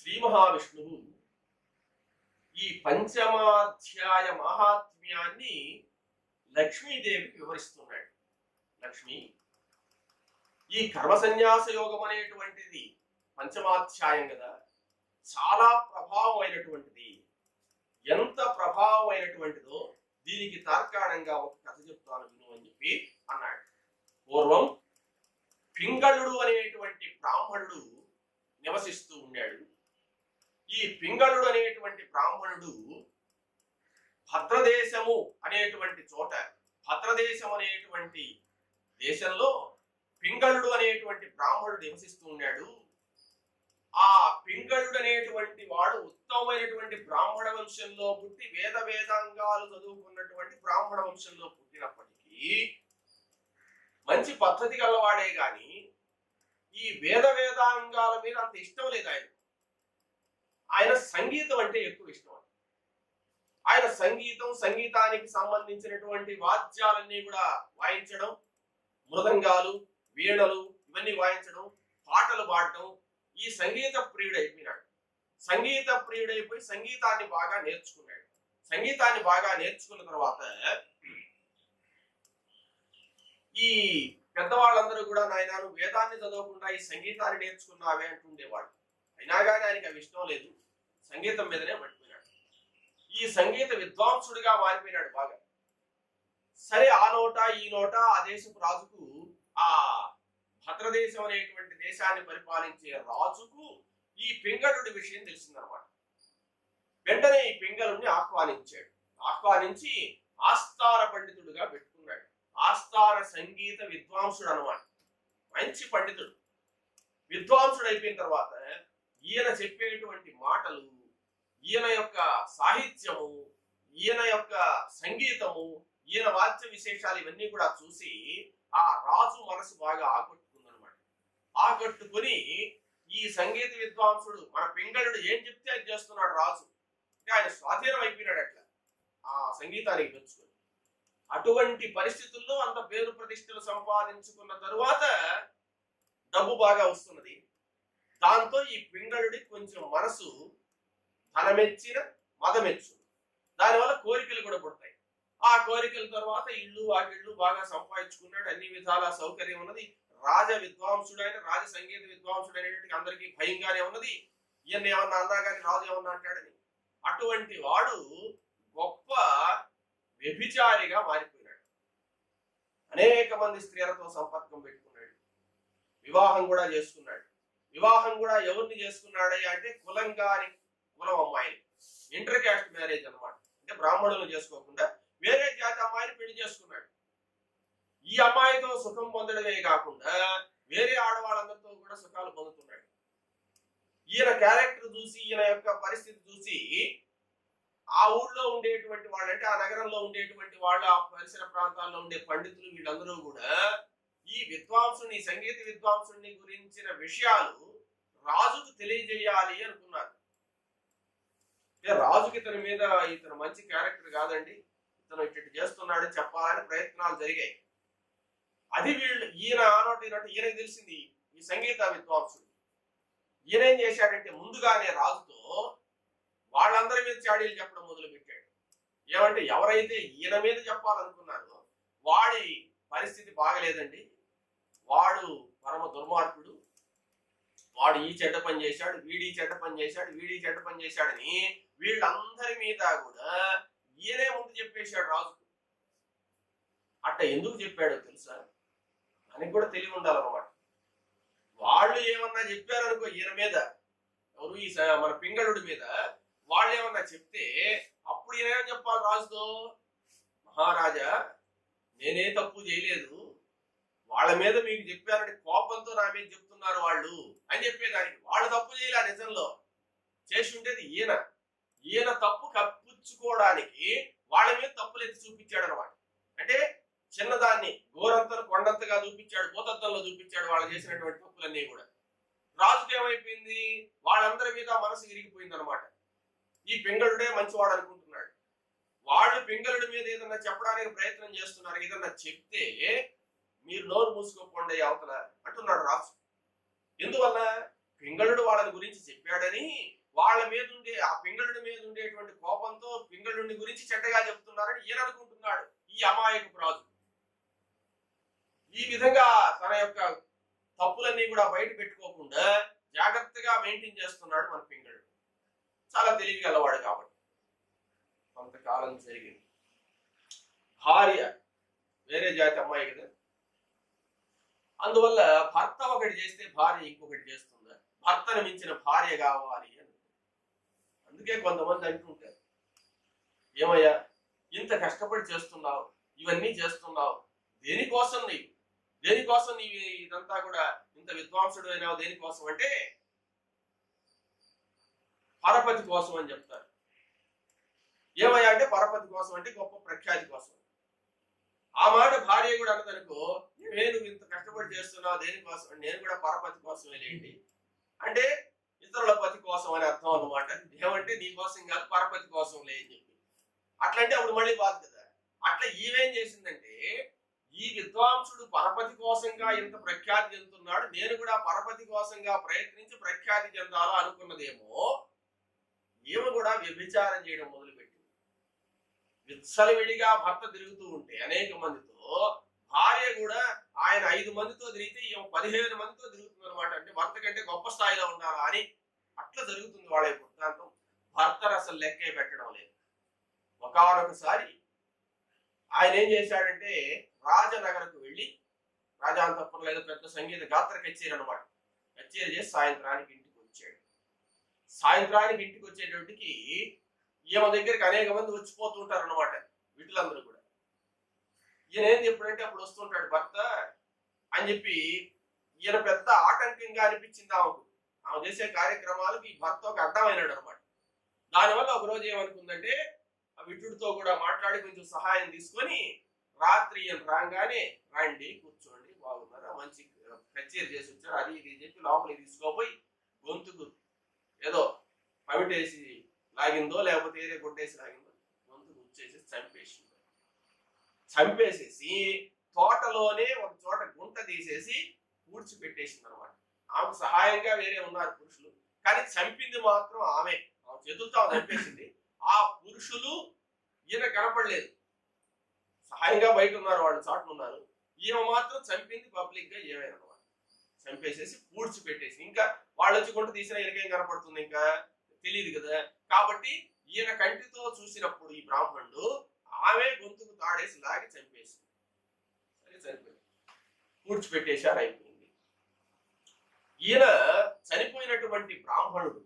శ్రీ మహావిష్ణువు ఈ పంచమాధ్యాయ మహాత్మ్యాన్ని లక్ష్మీదేవికి వివరిస్తున్నాడు లక్ష్మి ఈ కర్మ సన్యాస యోగం అనేటువంటిది పంచమాధ్యాయం కదా చాలా ప్రభావమైనటువంటిది ఎంత ప్రభావమైనటువంటిదో దీనికి తార్కాణంగా ఒక కథ చెప్తాను విను అని చెప్పి అన్నాడు పూర్వం పింగళుడు అనేటువంటి బ్రాహ్మణుడు నివసిస్తూ ఉన్నాడు ఈ పింగళుడు అనేటువంటి బ్రాహ్మణుడు భద్రదేశము అనేటువంటి చోట భద్రదేశం అనేటువంటి దేశంలో పింగళుడు అనేటువంటి బ్రాహ్మణుడు నివసిస్తూ ఉన్నాడు ఆ పింగళుడు అనేటువంటి వాడు ఉత్తమమైనటువంటి బ్రాహ్మణ వంశంలో పుట్టి వేద వేదాంగాలు చదువుకున్నటువంటి బ్రాహ్మణ వంశంలో పుట్టినప్పటికీ మంచి పద్ధతి గలవాడే గాని ఈ వేద వేదాంగాల మీద అంత ఇష్టం లేదు ఆయన ఆయన సంగీతం అంటే ఎక్కువ ఇష్టం ఆయన సంగీతం సంగీతానికి సంబంధించినటువంటి వాద్యాలన్నీ కూడా వాయించడం మృదంగాలు వీణలు ఇవన్నీ వాయించడం పాటలు పాడటం ఈ సంగీత ప్రియుడైపోయినాడు సంగీత ప్రియుడైపోయి సంగీతాన్ని బాగా నేర్చుకున్నాడు సంగీతాన్ని బాగా నేర్చుకున్న తర్వాత ఈ పెద్దవాళ్ళందరూ కూడా నాయన నువ్వు వేదాన్ని చదవకుండా ఈ సంగీతాన్ని నేర్చుకున్నావే అంటుండేవాడు అయినా కానీ ఆయనకి అవి ఇష్టం లేదు సంగీతం మీదనే పడిపోయినాడు ఈ సంగీత విద్వాంసుడిగా మారిపోయినాడు బాగా సరే ఆ నోట ఈ నోట ఆ దేశపు రాజుకు ఆ భద్రదేశం అనేటువంటి దేశాన్ని పరిపాలించే రాజుకు ఈ పింగళుడి విషయం తెలిసిందనమాట వెంటనే ఈ పింగళుడిని ఆహ్వానించాడు ఆహ్వానించి ఆస్థాన పండితుడిగా పెట్టుకున్నాడు ఆస్థాన సంగీత విద్వాంసుడు అనమాట మంచి పండితుడు విద్వాంసుడు అయిపోయిన తర్వాత ఈయన చెప్పేటువంటి మాటలు ఈయన యొక్క సాహిత్యము ఈయన యొక్క సంగీతము ఈయన వాద్య విశేషాలు ఇవన్నీ కూడా చూసి ఆ రాజు మనసు బాగా ఆకట్టుకుందనమాట ఆకట్టుకుని ఈ సంగీత విద్వాంసుడు మన పింగళుడు ఏం చెప్తే అది చేస్తున్నాడు రాజు అంటే ఆయన స్వాధీనం అయిపోయినాడు అట్లా ఆ సంగీతానికి మెచ్చుకొని అటువంటి పరిస్థితుల్లో అంత పేరు ప్రతిష్టలు సంపాదించుకున్న తరువాత డబ్బు బాగా వస్తున్నది దాంతో ఈ పింగళుడి కొంచెం మనసు ధనమెచ్చిన మదమెచ్చు దానివల్ల కోరికలు కూడా పుడతాయి ఆ కోరికల తర్వాత ఇల్లు వాకిళ్ళు బాగా సంపాదించుకున్నాడు అన్ని విధాల సౌకర్యం ఉన్నది రాజ విద్వాంసుడైన రాజ సంగీత విద్వాంసుడు అనేటువంటి అందరికీ భయంగానే ఉన్నది ఈయన ఏమన్నా అన్నా కానీ రాజు ఏమన్నా అంటాడని అటువంటి వాడు గొప్ప వ్యభిచారిగా మారిపోయినాడు అనేక మంది స్త్రీలతో సంపర్కం పెట్టుకున్నాడు వివాహం కూడా చేసుకున్నాడు వివాహం కూడా ఎవరిని చేసుకున్నాడయ్యా అంటే కులం కాని కులం అమ్మాయిని ఇంటర్ క్యాస్ట్ మ్యారేజ్ అన్నమాట అంటే బ్రాహ్మణులు చేసుకోకుండా వేరే జాతి అమ్మాయిని పెళ్లి చేసుకున్నాడు ఈ అమ్మాయితో సుఖం పొందడమే కాకుండా వేరే ఆడవాళ్ళందరితో కూడా సుఖాలు పొందుతున్నాడు ఈయన క్యారెక్టర్ చూసి ఈయన యొక్క పరిస్థితి చూసి ఆ ఊళ్ళో ఉండేటువంటి వాళ్ళు అంటే ఆ నగరంలో ఉండేటువంటి వాళ్ళు ఆ పరిసర ప్రాంతాల్లో ఉండే పండితులు వీళ్ళందరూ కూడా ఈ విద్వాంసుని ఈ సంగీత విద్వాంసుని గురించిన విషయాలు రాజుకు తెలియజేయాలి అనుకున్నారు అంటే రాజుకి ఇతని మీద ఇతను మంచి క్యారెక్టర్ కాదండి ఇతను ఇటు చేస్తున్నాడని చెప్పాలని ప్రయత్నాలు జరిగాయి అది వీళ్ళు ఈయన ఆనోటి ఈనోటి ఈయనకి తెలిసింది ఈ సంగీత విద్వాంసుడు ఈయన ఏం చేశాడంటే ముందుగానే రాజుతో వాళ్ళందరి మీద చాడీలు చెప్పడం మొదలు పెట్టాడు ఏమంటే ఎవరైతే ఈయన మీద చెప్పాలనుకున్నారో వాడి పరిస్థితి బాగలేదండి వాడు పరమ దుర్మార్గుడు వాడు ఈ చెడ్డ పని చేశాడు వీడి చెడ్డ పని చేశాడు వీడి చెడ్డ పని చేశాడని వీళ్ళందరి మీద కూడా ఈయనే ముందు చెప్పేశాడు రాజుకు అట్ట ఎందుకు చెప్పాడో తెలుసా అని కూడా తెలివి ఉండాలన్నమాట వాళ్ళు ఏమన్నా చెప్పారనుకో ఈయన మీద ఎవరు ఈ స- మన పింగళుడి మీద వాళ్ళు ఏమన్నా చెప్తే అప్పుడు ఈయన ఏం చెప్పాలి రాజుతో మహారాజా నేనే తప్పు చేయలేదు వాళ్ళ మీద మీకు చెప్పారని కోపంతో నా మీద చెప్తున్నారు వాళ్ళు అని చెప్పేదానికి వాళ్ళు తప్పు చేయలే నిజంలో చేసి ఉండేది ఈయన ఈయన తప్పు కప్పించుకోవడానికి వాళ్ళ మీద తప్పులు ఎత్తి చూపించాడు అనమాట అంటే చిన్నదాన్ని గోరంతను కొండంతగా చూపించాడు భూతత్వంలో చూపించాడు వాళ్ళు చేసినటువంటి తప్పులన్నీ కూడా రాజుకి ఏమైపోయింది వాళ్ళందరి మీద మనసు విరిగిపోయింది అనమాట ఈ పింగళుడే మంచివాడు అనుకుంటున్నాడు వాళ్ళు పింగళుడి మీద ఏదన్నా చెప్పడానికి ప్రయత్నం చేస్తున్నారు ఏదన్నా చెప్తే మీరు నోరు మూసుకోకుండా అవతల అంటున్నాడు రాజు ఎందువల్ల పింగళుడు వాళ్ళని గురించి చెప్పాడని వాళ్ళ మీద ఉండే ఆ పింగళుడి మీద ఉండేటువంటి కోపంతో పింగళుడిని గురించి చెడ్డగా చెప్తున్నారని ఈయన అనుకుంటున్నాడు ఈ అమాయకపు రాజు ఈ విధంగా తన యొక్క తప్పులన్నీ కూడా బయట పెట్టుకోకుండా జాగ్రత్తగా మెయింటైన్ చేస్తున్నాడు మన పింగళుడు చాలా తెలివి గలవాడు కాబట్టి కొంతకాలం జరిగింది భార్య వేరే జాతి అమ్మాయి కదా అందువల్ల భర్త ఒకటి చేస్తే భార్య ఇంకొకటి చేస్తుందా భర్తను మించిన భార్య కావాలి అని అందుకే కొంతమంది అంటుంటారు ఏమయ్యా ఇంత కష్టపడి చేస్తున్నావు ఇవన్నీ చేస్తున్నావు దేనికోసం నీవు దేనికోసం నీవు ఇదంతా కూడా ఇంత విద్వాంసుడు అయినావు దేనికోసం అంటే పరపతి కోసం అని చెప్తారు ఏమయ్యా అంటే పరపతి కోసం అంటే గొప్ప ప్రఖ్యాతి కోసం ఆ మాట భార్య కూడా అన్నదనుకో నేను ఇంత కష్టపడి చేస్తున్నావు దేనికోసం నేను కూడా పరపతి కోసమే లేండి అంటే ఇతరుల పతి కోసం అని అర్థం అన్నమాట ఏమంటే నీ కోసం కాదు పరపతి కోసం లే అని చెప్పి అట్లంటే అప్పుడు మళ్ళీ బాధ కదా అట్లా ఈమెం చేసిందంటే ఈ విద్వాంసుడు పరపతి కోసంగా ఇంత ప్రఖ్యాతి చెందుతున్నాడు నేను కూడా పరపతి కోసంగా ప్రయత్నించి ప్రఖ్యాతి చెందాలో అనుకున్నదేమో ఈమె కూడా వ్యభిచారం చేయడం మొదలుపెట్టింది విత్సలవిడిగా భర్త తిరుగుతూ ఉంటే అనేక మందితో భార్య కూడా ఆయన ఐదు మందితో తిరిగితే ఈమె పదిహేను మందితో తిరుగుతుంది అనమాట అంటే భర్త కంటే గొప్ప స్థాయిలో ఉండాలా అని అట్లా జరుగుతుంది వాళ్ళ యొక్క వృత్తాంతం భర్తను అసలు లెక్కే పెట్టడం లేదు ఒకనొకసారి ఆయన ఏం చేశాడంటే రాజనగరకు వెళ్ళి రాజాంతపురంలో ఏదో పెద్ద సంగీత గాత్ర కచేరీ అనమాట కచేరీ చేసి సాయంత్రానికి ఇంటికి వచ్చాడు సాయంత్రానికి ఇంటికి వచ్చేటప్పటికి ఈమె దగ్గరికి అనేక మంది వచ్చిపోతుంటారు అనమాట వీటిలందరూ కూడా ఈయన ఏం చెప్పాడంటే అప్పుడు వస్తుంటాడు భర్త అని చెప్పి ఈయన పెద్ద ఆటంకంగా అనిపించింది ఆమెకు ఆమె చేసే కార్యక్రమాలకు ఈ భర్త ఒక అర్థమైనాడు అనమాట దానివల్ల ఒక రోజు ఏమనుకుందంటే ఆ విటుడితో కూడా మాట్లాడి కొంచెం సహాయం తీసుకొని రాత్రి ఈయన రాగానే రండి కూర్చోండి బాగున్నారా మంచి కచేరీ చేసి వచ్చారు అది ఇది చెప్పి లోపలికి తీసుకోపోయి గొంతుకు ఏదో పమిటేసి లాగిందో లేకపోతే ఏదే గుడ్డేసి లాగిందో గొంతుకు వచ్చేసి చంపేసింది చంపేసేసి తోటలోనే ఒక చోట గుంట తీసేసి పూడ్చిపెట్టేసింది అనమాట ఆమెకు సహాయంగా వేరే ఉన్నారు పురుషులు కానీ చంపింది మాత్రం ఆమె ఆమె చేతులతో ఆమె చంపేసింది ఆ పురుషులు ఈయన కనపడలేదు సహాయంగా బయట ఉన్నారు వాళ్ళు చాటున ఉన్నారు ఈమె మాత్రం చంపింది పబ్లిక్ గా ఏమైనా అనమాట చంపేసేసి పూడ్చిపెట్టేసి ఇంకా వాళ్ళు వచ్చి గుంట తీసినా ఈయనకేం కనపడుతుంది ఇంకా తెలియదు కదా కాబట్టి ఈయన కంటితో చూసినప్పుడు ఈ బ్రాహ్మణుడు ఆమె గొంతుకు తాడేసి లాగి చంపేసింది సరే చనిపోయింది పూడ్చిపెట్టేశారు అయిపోయింది ఈయన చనిపోయినటువంటి బ్రాహ్మణుడు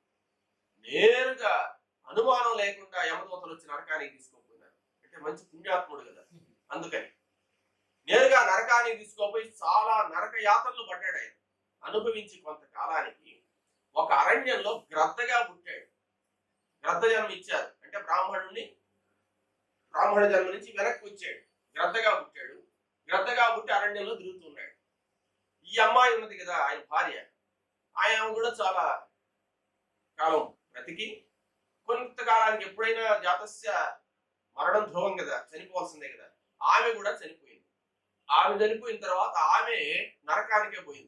నేరుగా అనుమానం లేకుండా యమదూతలు వచ్చి నరకానికి తీసుకోపోయినారు అంటే మంచి పుణ్యాత్ముడు కదా అందుకని నేరుగా నరకానికి తీసుకోపోయి చాలా నరక యాతనలు పడ్డాడు ఆయన అనుభవించి కొంతకాలానికి ఒక అరణ్యంలో గ్రద్దగా పుట్టాడు గ్రద్ద జన్మ ఇచ్చారు అంటే బ్రాహ్మణుడిని బ్రాహ్మణ జన్మ నుంచి వెనక్కి వచ్చాడు గ్రద్దగా పుట్టాడు గ్రద్దగా పుట్టి అరణ్యంలో తిరుగుతున్నాడు ఈ అమ్మాయి ఉన్నది కదా ఆయన భార్య ఆయన కూడా చాలా కాలం బ్రతికి కొంతకాలానికి ఎప్పుడైనా జాతస్య మరణం ధ్రువం కదా చనిపోవాల్సిందే కదా ఆమె కూడా చనిపోయింది ఆమె చనిపోయిన తర్వాత ఆమె నరకానికే పోయింది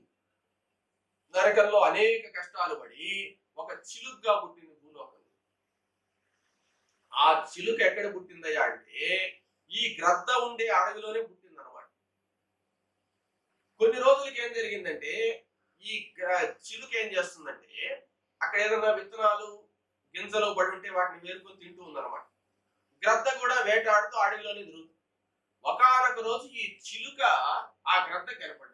నరకంలో అనేక కష్టాలు పడి ఒక చిలుగ్గా పుట్టింది భూలోకంలో ఆ చిలుక ఎక్కడ పుట్టిందయ్యా అంటే ఈ గ్రద్ద ఉండే అడవిలోనే పుట్టింది అనమాట కొన్ని రోజులకి ఏం జరిగిందంటే ఈ గ్ర- చిలుక ఏం చేస్తుందంటే అక్కడ ఏదైనా విత్తనాలు గింజలు పడి ఉంటే వాటిని వేరుకొని తింటూ ఉందన్నమాట గ్రద్ద కూడా వేటాడుతూ అడవిలోనే తిరుగుతుంది ఒకనొక రోజు ఈ చిలుక ఆ గ్రద్ద కనపడ్డది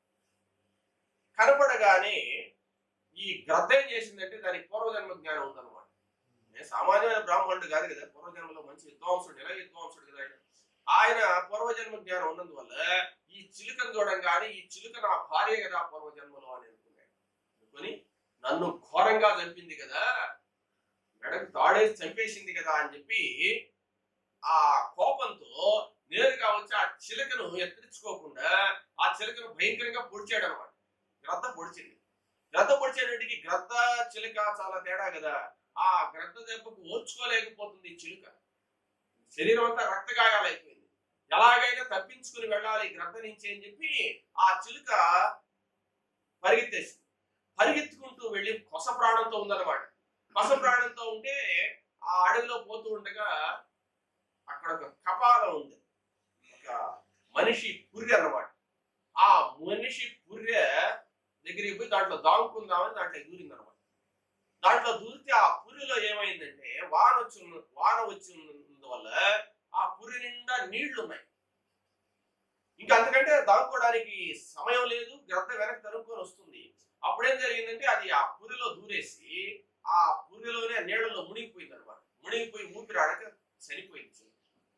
కనపడగానే ఈ గ్రద్ద ఏం చేసిందంటే దానికి పూర్వజన్మ జ్ఞానం ఉందన్నమాట నేను సామాన్యమైన బ్రాహ్మణుడు కాదు కదా పూర్వజన్మలో మంచి విద్వాంసుడు ఎలా విద్వాంసుడు కదా ఆయన ఆయన పూర్వజన్మ జ్ఞానం ఉన్నందువల్ల ఈ చిలుకను చూడంగానే ఈ చిలుక నా భార్య కదా పూర్వజన్మలో అని అనుకున్నాడు అనుకొని నన్ను ఘోరంగా చంపింది కదా మెడకు తాడేసి చంపేసింది కదా అని చెప్పి ఆ కోపంతో నేరుగా వచ్చి ఆ చిలకను ఎత్తిరించుకోకుండా ఆ చిలకను భయంకరంగా పొడిచాడు అనమాట గ్రద్ద పొడిచింది గ్రద్ద పొడిచేటికి గ్రద్ద చిలుక చాలా తేడా కదా ఆ గ్రద్ద దెబ్బకు ఓర్చుకోలేకపోతుంది ఈ చిలుక శరీరం అంతా రక్తగాయాలైపోయింది ఎలాగైనా తప్పించుకుని వెళ్ళాలి ఈ గ్రద్ద నుంచి అని చెప్పి ఆ చిలుక పరిగెత్తేసింది పరిగెత్తుకుంటూ వెళ్ళి కొస ప్రాణంతో ఉందన్నమాట కొస ప్రాణంతో ఉంటే ఆ అడవిలో పోతూ ఉండగా అక్కడ ఒక కపాలం ఉంది ఒక మనిషి పుర్రె అన్నమాట ఆ మనిషి పుర్రె దగ్గరికి పోయి దాంట్లో దాంకుందామని దాంట్లో దూరింది అనమాట దాంట్లో దూరితే ఆ పుర్రెలో ఏమైందంటే వాన వచ్చి ఉన్న- వాన వచ్చి వల్ల ఆ పుర్రె నిండా నీళ్లు ఉన్నాయి ఇంకా అంతకంటే దాక్కోవడానికి సమయం లేదు గ్రద్ద వెనక్కి తరుముకొని వస్తుంది అప్పుడేం జరిగిందంటే అది ఆ పురిలో దూరేసి ఆ పురిలోనే ఆ నీళ్ళలో మునిగిపోయింది అనమాట మునిగిపోయి ఊపిరాడక చనిపోయింది చిలుక.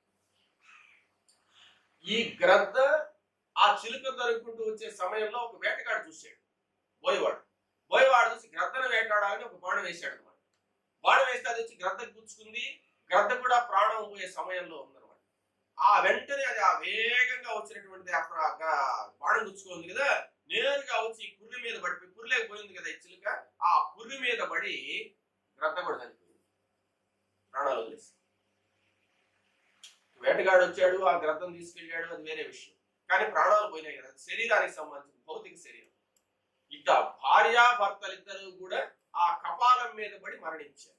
ఈ గ్రద్ద ఆ చిలుక దొరుకుంటూ వచ్చే సమయంలో ఒక వేటగాడు చూశాడు బోయవాడు బోయవాడు చూసి గ్రద్దను వేటాడాలని ఒక బాణం వేశాడు అనమాట బాణం వేస్తే అది వచ్చి గ్రద్ద గుచ్చుకుంది గ్రద్ద కూడా ప్రాణం పోయే సమయంలో ఉందన్నమాట ఆ వెంటనే అది ఆ వేగంగా వచ్చినటువంటి ఆ ప్ర- గా- బాణం గుచ్చుకుంది కదా నేరుగా వచ్చి ఈ పుర్రి మీద పడిపోయి పుర్రిలోకి పోయింది కదా ఈ చిలుక ఆ పుర్రి మీద పడి గ్రద్ద కూడా చనిపోయింది ప్రాణాలు వదిలేసి వేటగాడు వచ్చాడు ఆ గ్రద్దను తీసుకెళ్ళాడు అది వేరే విషయం కానీ ప్రాణాలు పోయినాయి కదా శరీరానికి సంబంధించిన భౌతిక శరీరం ఇక భార్యాభర్తలిద్దరూ కూడా ఆ కపాలం మీద పడి మరణించారు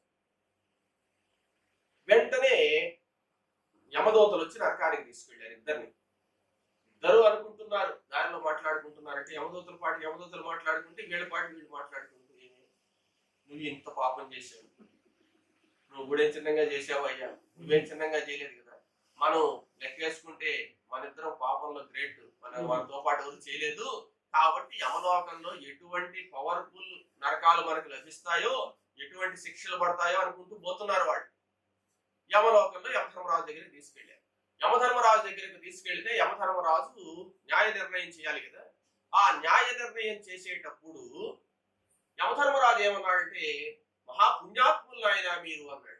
వెంటనే యమదూతలు వచ్చి నరకానికి తీసుకెళ్లారు ఇద్దరిని ఇద్దరు అనుకుంటున్నారు దారిలో మాట్లాడుకుంటున్నారంటే యమదూతల పాటు యమదూతలు మాట్లాడుకుంటే వీళ్ళ పాటు వీళ్ళు మాట్లాడుకుంటూ "ఏమి? నువ్వు ఇంత పాపం చేశావు నువ్వు కూడా చిన్నగా చేసావు అయ్యా నువ్వేం చిన్నగా చేయలేదు కదా మనం లెక్కేసుకుంటే మన ఇద్దరం పాపంలో గ్రేట్ మన మనతో పాటు ఎవరు చేయలేదు కాబట్టి యమలోకంలో ఎటువంటి పవర్ఫుల్ నరకాలు మనకు లభిస్తాయో ఎటువంటి శిక్షలు పడతాయో అనుకుంటూ పోతున్నారు వాళ్ళు యమలోకంలో యమధర్మరాజు దగ్గరికి తీసుకెళ్ళారు యమధర్మరాజు దగ్గరికి తీసుకెళ్తే యమధర్మరాజు న్యాయ నిర్ణయం చేయాలి కదా ఆ న్యాయ నిర్ణయం చేసేటప్పుడు యమధర్మరాజు ఏమన్నాడంటే మహాపుణ్యాత్ములు ఆయన మీరు అన్నాడు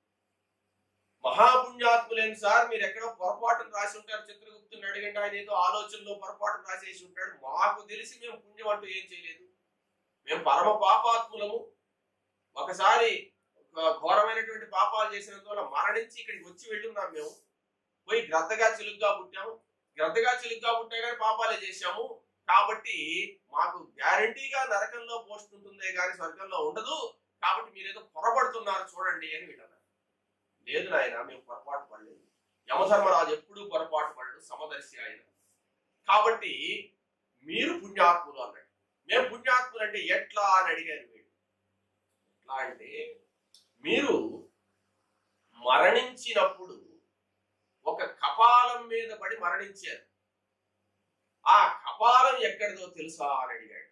మహాపుణ్యాత్ములేని సార్ మీరు ఎక్కడో పొరపాటును రాసి ఉంటారు చిత్రగుప్తుని అడగండి ఆయన ఏదో ఆలోచనలో పొరపాటు రాసేసి ఉంటాడు మాకు తెలిసి మేము పుణ్యం అంటూ ఏం చేయలేదు మేము పరమ పాపాత్ములము ఒకసారి ఒక ఘోరమైనటువంటి పాపాలు చేసినందువల్ల మరణించి ఇక్కడికి వచ్చి వెళ్ళున్నాం మేము పోయి గ్రద్దగా చిలుగ్గా పుట్టాము గ్రద్దగా చిలుగ్గా పుట్టే కానీ పాపాలే చేశాము కాబట్టి మాకు గ్యారంటీగా నరకంలో పోస్ట్ ఉంటుందే కానీ స్వర్గంలో ఉండదు కాబట్టి మీరేదో పొరపడుతున్నారు చూడండి అని వీళ్ళన్నారు లేదు నాయన మేము పొరపాటు పడలేదు యమధర్మరాజు ఎప్పుడూ పొరపాటు పడడు సమదర్శి ఆయన కాబట్టి మీరు పుణ్యాత్ములు అన్నాడు మేము పుణ్యాత్ములు అంటే ఎట్లా అని అడిగారు వీడు ఎట్లా అంటే మీరు మరణించినప్పుడు ఒక కపాలం మీద పడి మరణించారు ఆ కపాలం ఎక్కడిదో తెలుసా అని అడిగాడు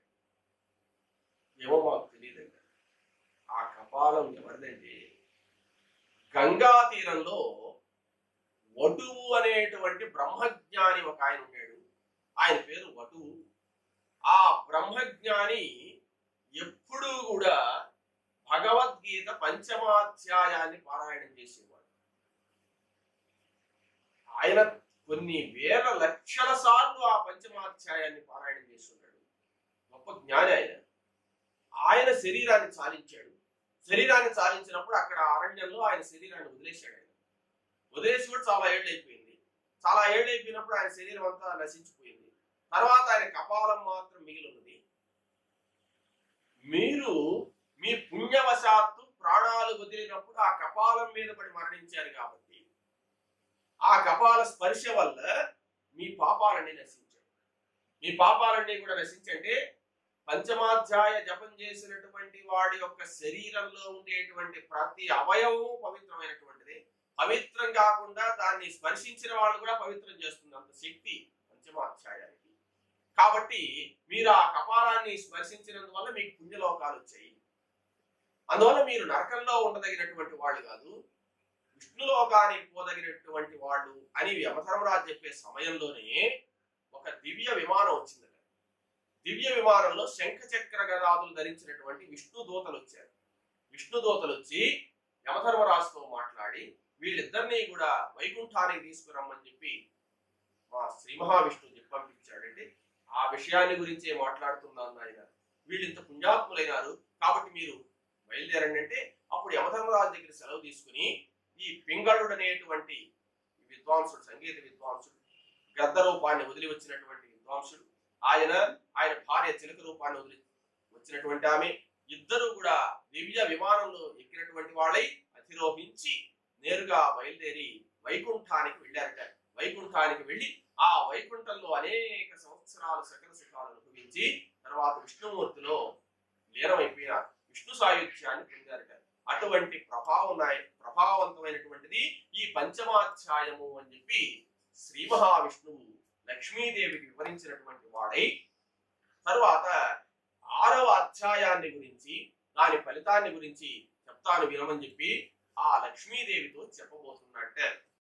ఏమో మాకు తెలియదండి ఆ కపాలం ఎవరిదండి గంగా తీరంలో వటువు అనేటువంటి బ్రహ్మజ్ఞాని ఒక ఆయన ఉన్నాడు ఆయన పేరు వటువు ఆ బ్రహ్మజ్ఞాని ఎప్పుడూ కూడా భగవద్గీత పంచమాధ్యాయాన్ని పారాయణం చేసేవాడు ఆయన కొన్ని వేల లక్షల సార్లు ఆ పంచమాధ్యాయాన్ని పారాయణం చేసి ఉంటాడు గొప్ప జ్ఞాని ఆయన ఆయన శరీరాన్ని చాలించాడు శరీరాన్ని చాలించినప్పుడు అక్కడ అరణ్యంలో ఆయన శరీరాన్ని వదిలేశాడు ఆయన వదిలేసి కూడా చాలా ఏళ్ళు అయిపోయింది చాలా ఏళ్ళు అయిపోయినప్పుడు ఆయన శరీరం అంతా నశించిపోయింది తర్వాత ఆయన కపాలం మాత్రం మిగిలి ఉన్నది మీరు మీ పుణ్యవశాత్తు ప్రాణాలు వదిలినప్పుడు ఆ కపాలం మీద పడి మరణించారు కాబట్టి ఆ కపాల స్పర్శ వల్ల మీ పాపాలన్నీ నశించాయి మీ పాపాలన్నీ కూడా నశించంటే పంచమాధ్యాయ జపం చేసినటువంటి వాడి యొక్క శరీరంలో ఉండేటువంటి ప్రతి అవయవము పవిత్రమైనటువంటిది పవిత్రం కాకుండా దాన్ని స్పర్శించిన వాళ్ళు కూడా పవిత్రం చేస్తుంది అంత శక్తి పంచమాధ్యాయానికి కాబట్టి మీరు ఆ కపాలాన్ని స్పర్శించినందువల్ల మీకు పుణ్యలోకాలు వచ్చాయి అందువల్ల మీరు నరకంలో ఉండదగినటువంటి వాళ్ళు కాదు విష్ణులోకానికి పోదగినటువంటి వాళ్ళు అని యమధర్మరాజు చెప్పే సమయంలోనే ఒక దివ్య విమానం వచ్చింది దివ్య విమానంలో శంఖ చక్ర గదాదులు ధరించినటువంటి విష్ణు దూతలు వచ్చారు విష్ణు దూతలు వచ్చి యమధర్మరాజుతో మాట్లాడి వీళ్ళిద్దరినీ కూడా వైకుంఠానికి తీసుకురమ్మని చెప్పి మా శ్రీ మహావిష్ణువు చెప్పి పంపించాడంటే ఆ విషయాన్ని గురించే మాట్లాడుతున్నాను ఆయన వీళ్ళు ఇంత పుణ్యాత్ములైనారు కాబట్టి మీరు బయలుదేరండి అంటే అప్పుడు యమధర్మరాజు దగ్గర సెలవు తీసుకుని ఈ పింగళుడు అనేటువంటి విద్వాంసుడు సంగీత విద్వాంసుడు గద్ద రూపాన్ని వదిలి వచ్చినటువంటి విద్వాంసుడు ఆయన ఆయన భార్య చిలక రూపాన్ని వదిలి వచ్చినటువంటి ఆమె ఇద్దరు కూడా దివ్య విమానంలో ఎక్కినటువంటి వాళ్ళై అధిరోహించి నేరుగా బయలుదేరి వైకుంఠానికి వెళ్ళారట వైకుంఠానికి వెళ్ళి ఆ వైకుంఠంలో అనేక సంవత్సరాలు సకల సుఖాలు అనుభవించి తర్వాత విష్ణుమూర్తిలో లీనమైపోయినారు విష్ణు సాయుధ్యాన్ని పొందారట అటువంటి ప్రభావం ప్రభావవంతమైనటువంటిది ఈ పంచమాధ్యాయము అని చెప్పి శ్రీ మహావిష్ణువు లక్ష్మీదేవికి వివరించినటువంటి వాడై తరువాత ఆరవ అధ్యాయాన్ని గురించి దాని ఫలితాన్ని గురించి చెప్తాను వినమని చెప్పి ఆ లక్ష్మీదేవితో చెప్పబోతున్నట్ట